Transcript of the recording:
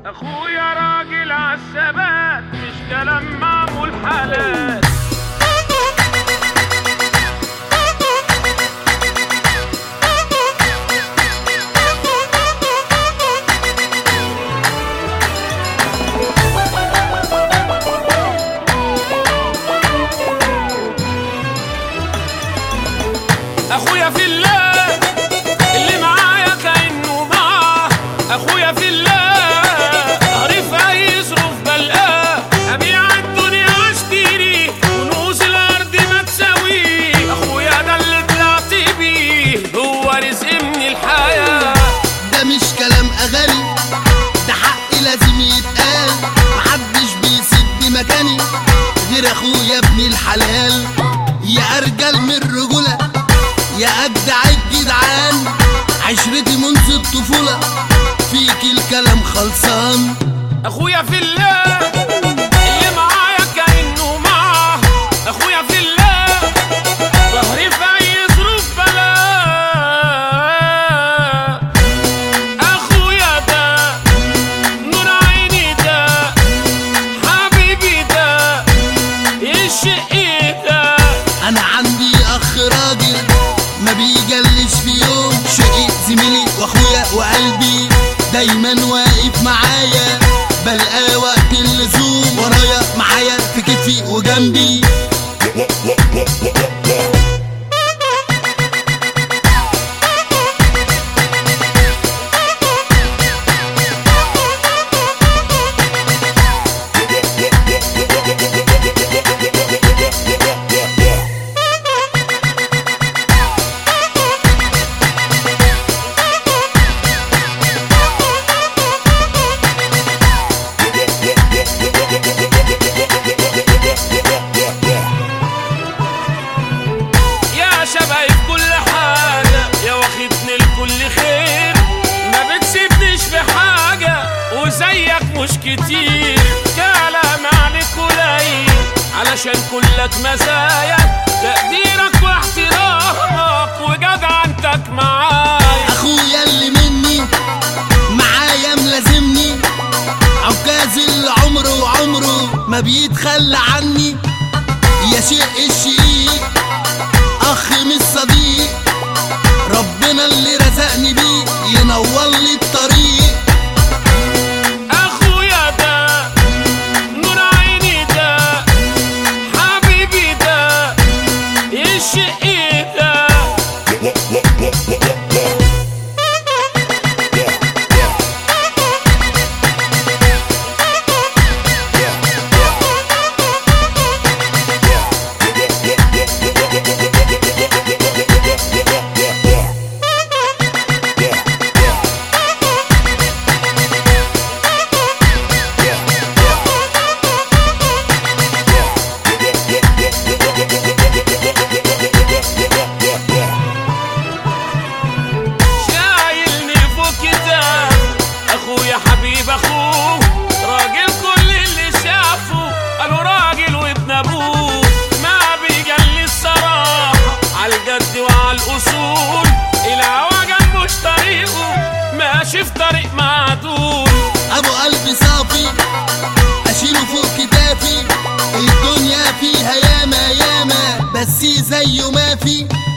اخويا راجل عالثبات مش كلام معمول حالات اخويا في الله اللي معايا كانه معاه اخويا في الله ظهري في اي ظروف بلقاه ابيع الدنيا واشتري ونوس الارض ما تساويه اخويا ده اللي طلعت بيه هو رزق من الحياه ده مش كلام اغاني ده حق لازم يتقال محدش بيسد مكاني غير اخويا ابن الحلال يا ارجل من الرجوله يا اجدع الجدعان عشرتي منذ الطفوله فيك الكلام خلصان اخويا في الله اللي معايا كانه معاه اخويا في الله ظهري في اي ظروف بلا اخويا ده نور عيني ده حبيبي ده الشقي ده انا عندي اخ راجل ما بيجلش في يوم شقيق زميلي واخويا وقلبي دايما واقف معايا بلقى وقت اللزوم ورايا معايا في كتفي وجنبي يا شباب كل حاجة يا واخدني لكل خير ما بتسيبنيش في حاجة وزيك مش كتير كلام عليك قليل علشان كلك مزايا تقديرك واحترامك وجدعنتك معايا اخويا اللي مني معايا ملازمني عكاز اللي عمره وعمره ما بيتخلى عني يا شيء الشقيق اخ مش صديق ربنا اللي رزقني بيه ينور لي الطريق اخويا ده نور عيني ده حبيبي ده الشقي ده شايلني فوق كتاب اخويا حبيب اخوه راجل كل اللي شافه قالوا راجل وابن ابوه ما بيجلي الصراحه على الجد وعلى الاصول الهوا جنبه مش طريقه ماشي في طريق معدول ابو قلبي صافي اشيله فوق كتافي الدنيا فيها ياما ياما بس زيه ما في